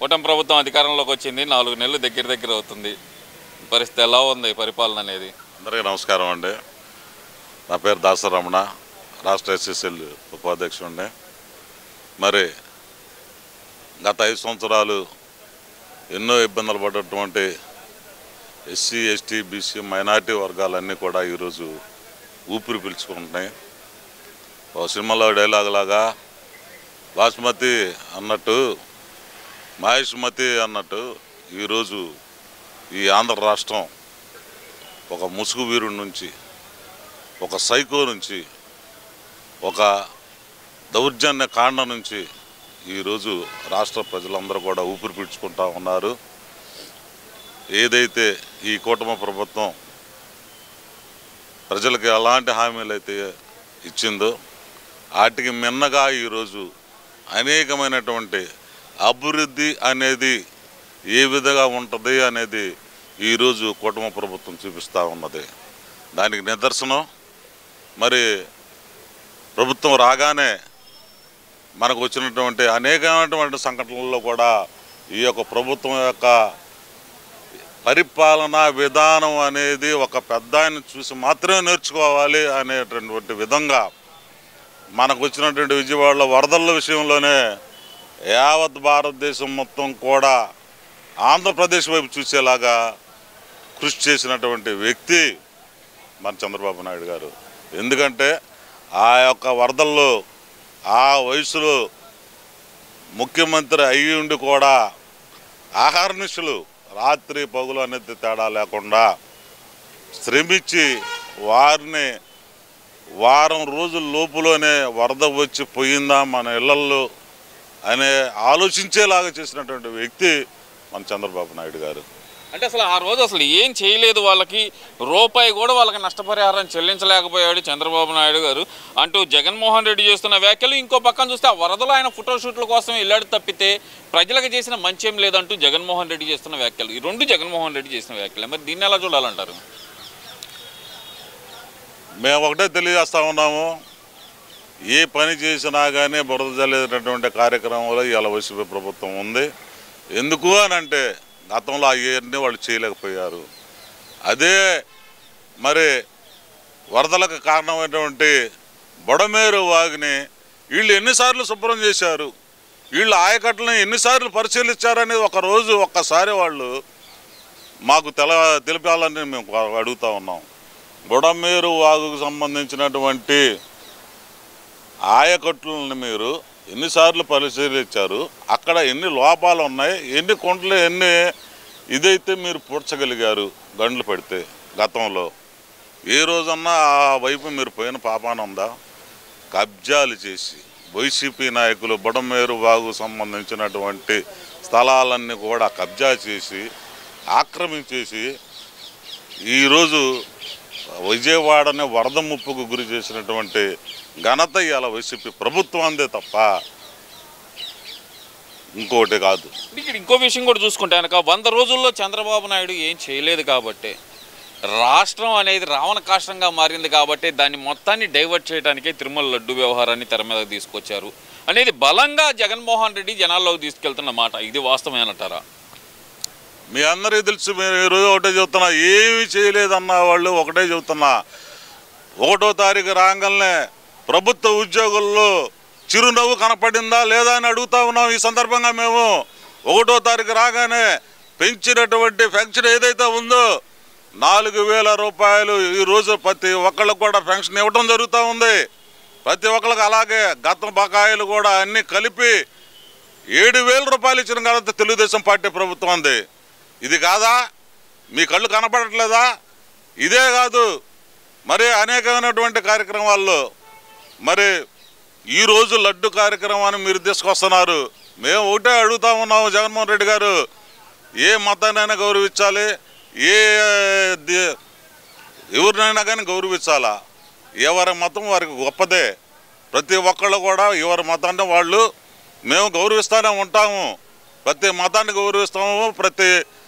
కూటమి ప్రభుత్వం అధికారంలోకి వచ్చింది నాలుగు నెలలు దగ్గర దగ్గర అవుతుంది పరిస్థితి ఎలా ఉంది పరిపాలన అనేది అందరికీ నమస్కారం అండి నా పేరు దాసరమణ రాష్ట్ర ఎస్ఎస్ఎల్ ఉపాధ్యక్షుడిని మరి గత ఐదు సంవత్సరాలు ఎన్నో ఇబ్బందులు పడ్డటువంటి ఎస్సీ ఎస్టీ బీసీ మైనార్టీ వర్గాలన్నీ కూడా ఈరోజు ఊపిరి పీల్చుకుంటున్నాయి ఓ సినిమాలో డైలాగ్ లాగా బాస్మతి అన్నట్టు మహేష్మతి అన్నట్టు ఈరోజు ఈ ఆంధ్ర రాష్ట్రం ఒక ముసుగు వీరుడి నుంచి ఒక సైకో నుంచి ఒక దౌర్జన్య కాండ నుంచి ఈరోజు రాష్ట్ర ప్రజలందరూ కూడా ఊపిరి పీల్చుకుంటా ఉన్నారు ఏదైతే ఈ కూటమి ప్రభుత్వం ప్రజలకు ఎలాంటి హామీలు అయితే ఇచ్చిందో వాటికి మిన్నగా ఈరోజు అనేకమైనటువంటి అభివృద్ధి అనేది ఏ విధంగా ఉంటుంది అనేది ఈరోజు కూటమి ప్రభుత్వం చూపిస్తూ ఉన్నది దానికి నిదర్శనం మరి ప్రభుత్వం రాగానే మనకు వచ్చినటువంటి అనేకమైనటువంటి సంఘటనల్లో కూడా ఈ యొక్క ప్రభుత్వం యొక్క పరిపాలనా విధానం అనేది ఒక పెద్ద ఆయన చూసి మాత్రమే నేర్చుకోవాలి అనేటటువంటి విధంగా మనకు వచ్చినటువంటి విజయవాడలో వరదల విషయంలోనే యావత్ భారతదేశం మొత్తం కూడా ఆంధ్రప్రదేశ్ వైపు చూసేలాగా కృషి చేసినటువంటి వ్యక్తి మన చంద్రబాబు నాయుడు గారు ఎందుకంటే ఆ యొక్క వరదల్లో ఆ వయసులో ముఖ్యమంత్రి అయ్యి ఉండి కూడా ఆహార్నిషులు రాత్రి పగులు అనేది తేడా లేకుండా శ్రమించి వారిని వారం రోజుల లోపులోనే వరద వచ్చి పోయిందా మన ఇళ్లల్లో అనే ఆలోచించేలాగా చేసినటువంటి వ్యక్తి మన చంద్రబాబు నాయుడు గారు అంటే అసలు ఆ రోజు అసలు ఏం చేయలేదు వాళ్ళకి రూపాయి కూడా వాళ్ళకి నష్టపరిహారం చెల్లించలేకపోయాడు చంద్రబాబు నాయుడు గారు అంటూ జగన్మోహన్ రెడ్డి చేస్తున్న వ్యాఖ్యలు ఇంకో పక్కన చూస్తే ఆ వరదలో ఆయన ఫోటోషూట్ల కోసం వెళ్ళాడు తప్పితే ప్రజలకు చేసిన మంచి ఏం లేదంటూ జగన్మోహన్ రెడ్డి చేస్తున్న వ్యాఖ్యలు ఈ రెండు జగన్మోహన్ రెడ్డి చేసిన వ్యాఖ్యలు మరి దీన్ని ఎలా చూడాలంటారు మేము ఒకటే తెలియజేస్తా ఉన్నాము ఏ పని చేసినా కానీ బురద జల్లేటటువంటి కార్యక్రమంలో ఇవాళ వైసీపీ ప్రభుత్వం ఉంది ఎందుకు అని అంటే గతంలో అవన్నీ వాళ్ళు చేయలేకపోయారు అదే మరి వరదలకు కారణమైనటువంటి బొడమేరు వాగిని వీళ్ళు ఎన్నిసార్లు శుభ్రం చేశారు వీళ్ళు ఆయకట్లను ఎన్నిసార్లు పరిశీలించారనేది ఒక రోజు ఒక్కసారి వాళ్ళు మాకు తెల తెలిపాలని మేము అడుగుతా ఉన్నాం బుడమేరు వాగుకు సంబంధించినటువంటి ఆయకట్టులను మీరు ఎన్నిసార్లు పరిశీలించారు అక్కడ ఎన్ని లోపాలు ఉన్నాయి ఎన్ని కుంటలు ఎన్ని ఇదైతే మీరు పూడ్చగలిగారు గండ్లు పెడితే గతంలో ఏ రోజన్నా ఆ వైపు మీరు పోయిన పాపాన ఉందా కబ్జాలు చేసి వైసీపీ నాయకులు బుడమేరు వాగు సంబంధించినటువంటి స్థలాలన్నీ కూడా కబ్జా చేసి ఆక్రమించేసి ఈరోజు విజయవాడని వరద ముప్పుకు గురి చేసినటువంటి ఘనత ఇవాళ వైసీపీ ప్రభుత్వందే తప్ప ఇంకోటి కాదు ఇక్కడ ఇంకో విషయం కూడా చూసుకుంటే కనుక వంద రోజుల్లో చంద్రబాబు నాయుడు ఏం చేయలేదు కాబట్టి రాష్ట్రం అనేది రావణ కాష్టంగా మారింది కాబట్టి దాన్ని మొత్తాన్ని డైవర్ట్ చేయడానికే తిరుమల లడ్డు వ్యవహారాన్ని తెర మీదకి తీసుకొచ్చారు అనేది బలంగా జగన్మోహన్ రెడ్డి జనాల్లోకి తీసుకెళ్తున్న మాట ఇది వాస్తవేనంటారా మీ అందరికీ తెలుసు మీరు ఈరోజు ఒకటే చెబుతున్నా ఏమీ చేయలేదన్న వాళ్ళు ఒకటే చెబుతున్నా ఒకటో తారీఖు రాగానే ప్రభుత్వ ఉద్యోగుల్లో చిరునవ్వు కనపడిందా లేదా అని అడుగుతా ఉన్నాం ఈ సందర్భంగా మేము ఒకటో తారీఖు రాగానే పెంచినటువంటి పెన్షన్ ఏదైతే ఉందో నాలుగు వేల రూపాయలు ఈ రోజు ప్రతి ఒక్కళ్ళకు కూడా పెన్షన్ ఇవ్వడం జరుగుతూ ఉంది ప్రతి ఒక్కళ్ళకి అలాగే గత బకాయిలు కూడా అన్నీ కలిపి ఏడు వేల రూపాయలు ఇచ్చిన ఘనత తెలుగుదేశం పార్టీ ప్రభుత్వం ఉంది ఇది కాదా మీ కళ్ళు కనపడట్లేదా ఇదే కాదు మరి అనేకమైనటువంటి కార్యక్రమాల్లో మరి ఈరోజు లడ్డు కార్యక్రమాన్ని మీరు తీసుకొస్తున్నారు మేము ఒకటే అడుగుతా ఉన్నాము జగన్మోహన్ రెడ్డి గారు ఏ మతాన్నైనా గౌరవించాలి ఏ ది- ఎవరినైనా కానీ గౌరవించాలా ఎవరి మతం వారికి గొప్పదే ప్రతి ఒక్కళ్ళు కూడా ఎవరి మతాన్ని వాళ్ళు మేము గౌరవిస్తూనే ఉంటాము ప్రతి మతాన్ని గౌరవిస్తాము ప్రతి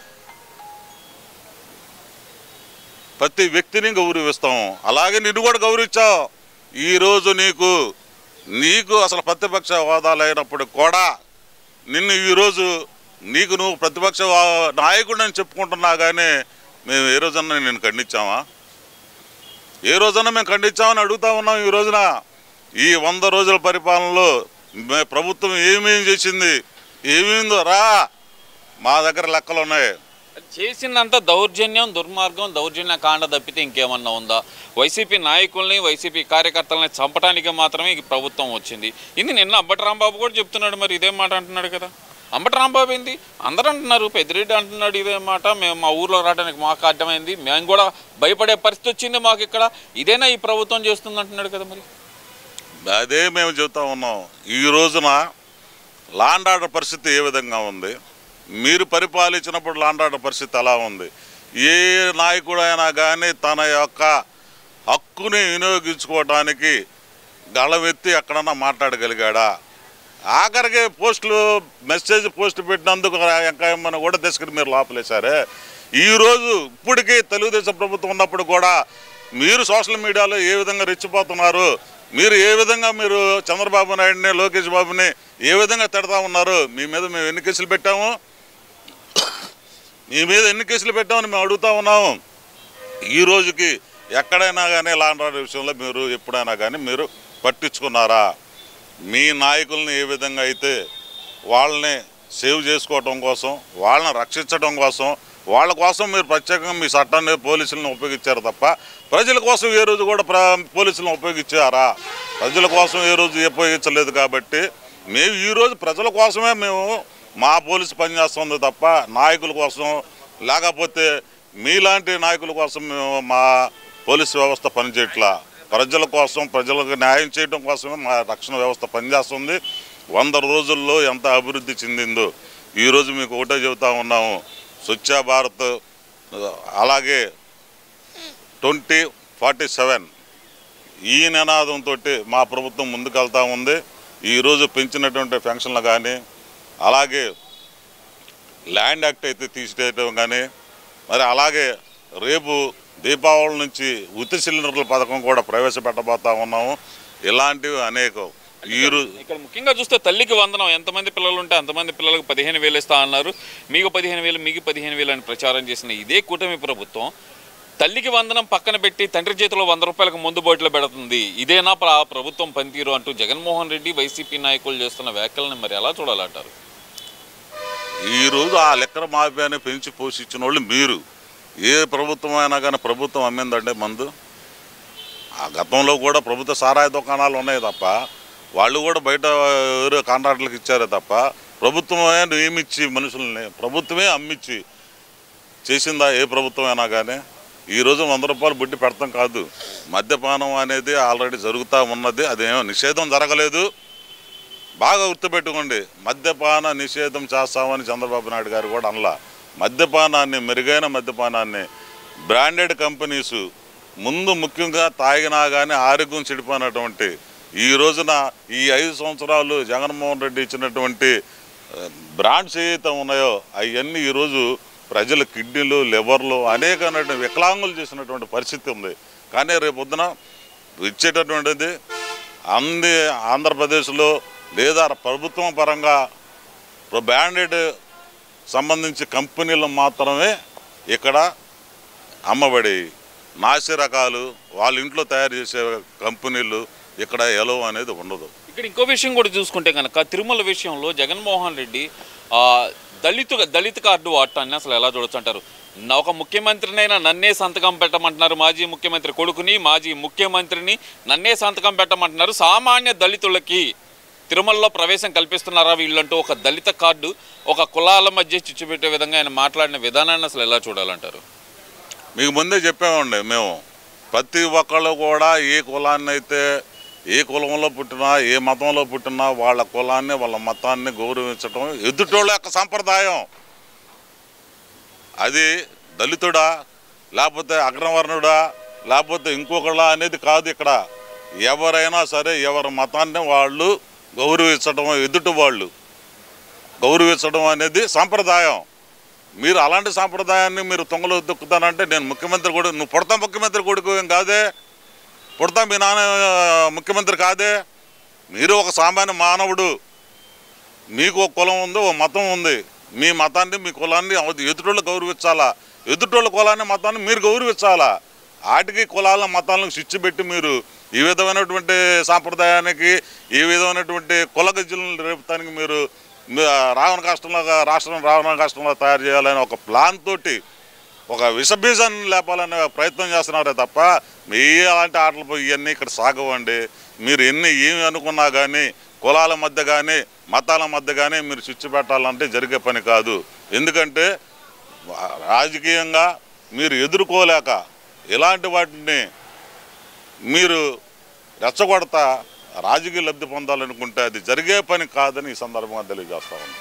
ప్రతి వ్యక్తిని గౌరవిస్తాము అలాగే నిన్ను కూడా గౌరవించావు ఈరోజు నీకు నీకు అసలు ప్రతిపక్ష హోదా లేనప్పుడు కూడా నిన్ను ఈరోజు నీకు నువ్వు ప్రతిపక్ష వా- నాయకుడిని చెప్పుకుంటున్నా కానీ మేము ఏ రోజన్నా నేను ఖండించామా ఏ రోజన్నా మేము ఖండించామని అడుగుతా ఉన్నాం ఈ రోజున ఈ వంద రోజుల పరిపాలనలో మే- ప్రభుత్వం ఏమేం చేసింది ఏమేందో రా మా దగ్గర లెక్కలు ఉన్నాయి చేసిందంత దౌర్జన్యం దుర్మార్గం దౌర్జన్య కాండ తప్పితే ఇంకేమన్నా ఉందా వైసీపీ నాయకుల్ని వైసీపీ కార్యకర్తలని చంపడానికి మాత్రమే ఈ ప్రభుత్వం వచ్చింది ఇది నిన్న అంబటి రాంబాబు కూడా చెప్తున్నాడు మరి ఇదే మాట అంటున్నాడు కదా అంబటి రాంబాబు ఏంది అందరూ అంటున్నారు పెద్దిరెడ్డి అంటున్నాడు ఇదే మాట మేము మా ఊర్లో రావడానికి మాకు అడ్డమైంది మేము కూడా భయపడే పరిస్థితి వచ్చింది మాకు ఇక్కడ ఇదేనా ఈ ప్రభుత్వం చేస్తుంది అంటున్నాడు కదా మరి అదే మేము చెబుతా ఉన్నాం ఈ రోజున లాండ్ ఆర్డర్ పరిస్థితి ఏ విధంగా ఉంది మీరు పరిపాలించినప్పుడు లాండ్ ఆర్డర్ పరిస్థితి ఎలా ఉంది ఏ నాయకుడైనా కానీ తన యొక్క హక్కుని వినియోగించుకోవడానికి గళమెత్తి ఎక్కడన్నా మాట్లాడగలిగాడా ఆఖరికి పోస్టులు మెసేజ్ పోస్ట్ పెట్టినందుకు ఎంకాయమ్మని కూడా తీసుకుని మీరు లోపలేశారే ఈరోజు ఇప్పటికీ తెలుగుదేశం ప్రభుత్వం ఉన్నప్పుడు కూడా మీరు సోషల్ మీడియాలో ఏ విధంగా రెచ్చిపోతున్నారు మీరు ఏ విధంగా మీరు చంద్రబాబు నాయుడిని లోకేష్ బాబుని ఏ విధంగా తిడతా ఉన్నారు మీ మీద మేము ఎన్ని కేసులు పెట్టాము మీ మీద ఎన్ని కేసులు పెట్టామని మేము అడుగుతా ఉన్నాము ఈ రోజుకి ఎక్కడైనా కానీ లాండ్ ఆర్డర్ విషయంలో మీరు ఎప్పుడైనా కానీ మీరు పట్టించుకున్నారా మీ నాయకుల్ని ఏ విధంగా అయితే వాళ్ళని సేవ్ చేసుకోవటం కోసం వాళ్ళని రక్షించడం కోసం వాళ్ళ కోసం మీరు ప్రత్యేకంగా మీ చట్టాన్ని పోలీసులను ఉపయోగించారు తప్ప ప్రజల కోసం ఏ రోజు కూడా ప్ర పోలీసులను ఉపయోగించారా ప్రజల కోసం ఏ రోజు ఉపయోగించలేదు కాబట్టి మేము ఈ రోజు ప్రజల కోసమే మేము మా పోలీసు పనిచేస్తుంది తప్ప నాయకుల కోసం లేకపోతే మీలాంటి నాయకుల కోసం మేము మా పోలీసు వ్యవస్థ పనిచేయట్లా ప్రజల కోసం ప్రజలకు న్యాయం చేయడం కోసమే మా రక్షణ వ్యవస్థ పనిచేస్తుంది వంద రోజుల్లో ఎంత అభివృద్ధి చెందిందో ఈరోజు మీకు ఒకటే చెబుతా ఉన్నాము స్వచ్ఛ భారత్ అలాగే ట్వంటీ ఫార్టీ సెవెన్ ఈ నినాదంతో మా ప్రభుత్వం ముందుకెళ్తా ఉంది ఈరోజు పెంచినటువంటి పెన్షన్లు కానీ అలాగే ల్యాండ్ యాక్ట్ అయితే తీసేయటం కానీ మరి అలాగే రేపు దీపావళి నుంచి ఉత్తి సిలిండర్ల పథకం కూడా ప్రవేశపెట్టబోతా ఉన్నాము ఇలాంటివి అనేకం ఈరోజు ఇక్కడ ముఖ్యంగా చూస్తే తల్లికి వందనం ఎంతమంది పిల్లలు ఉంటే అంతమంది పిల్లలకు పదిహేను వేలు ఇస్తా అన్నారు మీకు పదిహేను వేలు మీకు పదిహేను వేలు అని ప్రచారం చేసిన ఇదే కూటమి ప్రభుత్వం తల్లికి వందనం పక్కన పెట్టి తండ్రి చేతిలో వంద రూపాయలకు ముందు బోట్లో పెడుతుంది ఇదేనా ప్ర- ప్రభుత్వం పనితీరు అంటూ జగన్మోహన్ రెడ్డి వైసీపీ నాయకులు చేస్తున్న వ్యాఖ్యలను మరి ఎలా చూడాలంటారు ఈరోజు ఆ లెక్కర మాఫియాని పెంచి పోషించిన వాళ్ళు మీరు ఏ ప్రభుత్వం అయినా కానీ ప్రభుత్వం అమ్మిందంటే మందు ఆ గతంలో కూడా ప్రభుత్వ సారాయి దుకాణాలు ఉన్నాయి తప్ప వాళ్ళు కూడా బయట వేరే కాంట్రాక్టులకు ఇచ్చారే తప్ప ప్రభుత్వమే నియమించి మనుషుల్ని ప్రభుత్వమే అమ్మిచ్చి చేసిందా ఏ ప్రభుత్వం అయినా కానీ ఈరోజు వంద రూపాయలు బుడ్డి పెడతాం కాదు మద్యపానం అనేది ఆల్రెడీ జరుగుతూ ఉన్నది అదేమో నిషేధం జరగలేదు బాగా గుర్తుపెట్టుకోండి మద్యపాన నిషేధం చేస్తామని చంద్రబాబు నాయుడు గారు కూడా అనలా మద్యపానాన్ని మెరుగైన మద్యపానాన్ని బ్రాండెడ్ కంపెనీసు ముందు ముఖ్యంగా తాగినా కానీ ఆరోగ్యం చెడిపోయినటువంటి ఈ రోజున ఈ ఐదు సంవత్సరాలు జగన్మోహన్ రెడ్డి ఇచ్చినటువంటి ఆ, బ్రాండ్స్ ఏవైతే ఉన్నాయో అవన్నీ ఈరోజు ప్రజల కిడ్నీలు లివర్లు అనేకమైనటువంటి వికలాంగులు చేసినటువంటి పరిస్థితి ఉంది కానీ రేపు పొద్దున ఇచ్చేటటువంటిది అంది ఆంధ్రప్రదేశ్లో లేదా ప్రభుత్వం పరంగా బ్రాండెడ్ సంబంధించి కంపెనీలు మాత్రమే ఇక్కడ అమ్మబడి నాసి రకాలు వాళ్ళ ఇంట్లో తయారు చేసే కంపెనీలు ఇక్కడ ఎలవ అనేది ఉండదు ఇక్కడ ఇంకో విషయం కూడా చూసుకుంటే కనుక తిరుమల విషయంలో జగన్మోహన్ రెడ్డి ఆ, దళిత దళిత కార్డు వాడటాన్ని అసలు ఎలా చూడొచ్చు అంటారు నా ఒక ముఖ్యమంత్రినైనా నన్నే సంతకం పెట్టమంటున్నారు మాజీ ముఖ్యమంత్రి కొడుకుని మాజీ ముఖ్యమంత్రిని నన్నే సంతకం పెట్టమంటున్నారు సామాన్య దళితులకి తిరుమలలో ప్రవేశం కల్పిస్తున్నారా వీళ్ళంటూ ఒక దళిత కార్డు ఒక కులాల మధ్య చిచ్చుపెట్టే విధంగా ఆయన మాట్లాడిన విధానాన్ని అసలు ఎలా చూడాలంటారు మీకు ముందే చెప్పామండి మేము ప్రతి ఒక్కళ్ళు కూడా ఏ కులాన్ని అయితే ఏ కులంలో పుట్టినా ఏ మతంలో పుట్టినా వాళ్ళ కులాన్ని వాళ్ళ మతాన్ని గౌరవించడం ఎదుటోళ్ళ యొక్క సంప్రదాయం అది దళితుడా లేకపోతే అగ్రవర్ణుడా లేకపోతే ఇంకొకళ్ళ అనేది కాదు ఇక్కడ ఎవరైనా సరే ఎవరి మతాన్ని వాళ్ళు గౌరవించడం ఎదుటి వాళ్ళు గౌరవించడం అనేది సంప్రదాయం మీరు అలాంటి సాంప్రదాయాన్ని మీరు తొంగలో దొక్కుతానంటే నేను ముఖ్యమంత్రి కూడా నువ్వు పుడతా ముఖ్యమంత్రి కొడుకు ఏం కాదే పుడతా మీ నాన్న ఆ, ముఖ్యమంత్రి కాదే మీరు ఒక సామాన్య మానవుడు మీకు ఒక కులం ఉంది ఒక మతం ఉంది మీ మతాన్ని మీ కులాన్ని అవతల ఎదుటోళ్ళు గౌరవించాలా ఎదుటోళ్ళ కులాన్ని మతాన్ని మీరు గౌరవించాలా వాటికి కులాల మతాలను స్విచ్ పెట్టి మీరు ఈ విధమైనటువంటి సాంప్రదాయానికి ఈ విధమైనటువంటి కుల గజ్జలను రేపుతానికి మీరు మీ- రావణ కష్టంలో రాష్ట్రం రావణ కష్టంలో తయారు చేయాలని ఒక ప్లాన్ తోటి ఒక విషబీజాన్ని లేపాలనే ప్రయత్నం చేస్తున్నారే తప్ప మీ అలాంటి ఆటలు పోయి ఇవన్నీ ఇక్కడ సాగవండి మీరు ఎన్ని ఏమి అనుకున్నా కానీ కులాల మధ్య కానీ మతాల మధ్య కానీ మీరు చిచ్చు పెట్టాలంటే జరిగే పని కాదు ఎందుకంటే వా- రాజకీయంగా మీరు ఎదుర్కోలేక ఇలాంటి వాటిని మీరు రెచ్చగొడతా రాజకీయ లబ్ధి పొందాలనుకుంటే అది జరిగే పని కాదని ఈ సందర్భంగా తెలియజేస్తా ఉన్నాను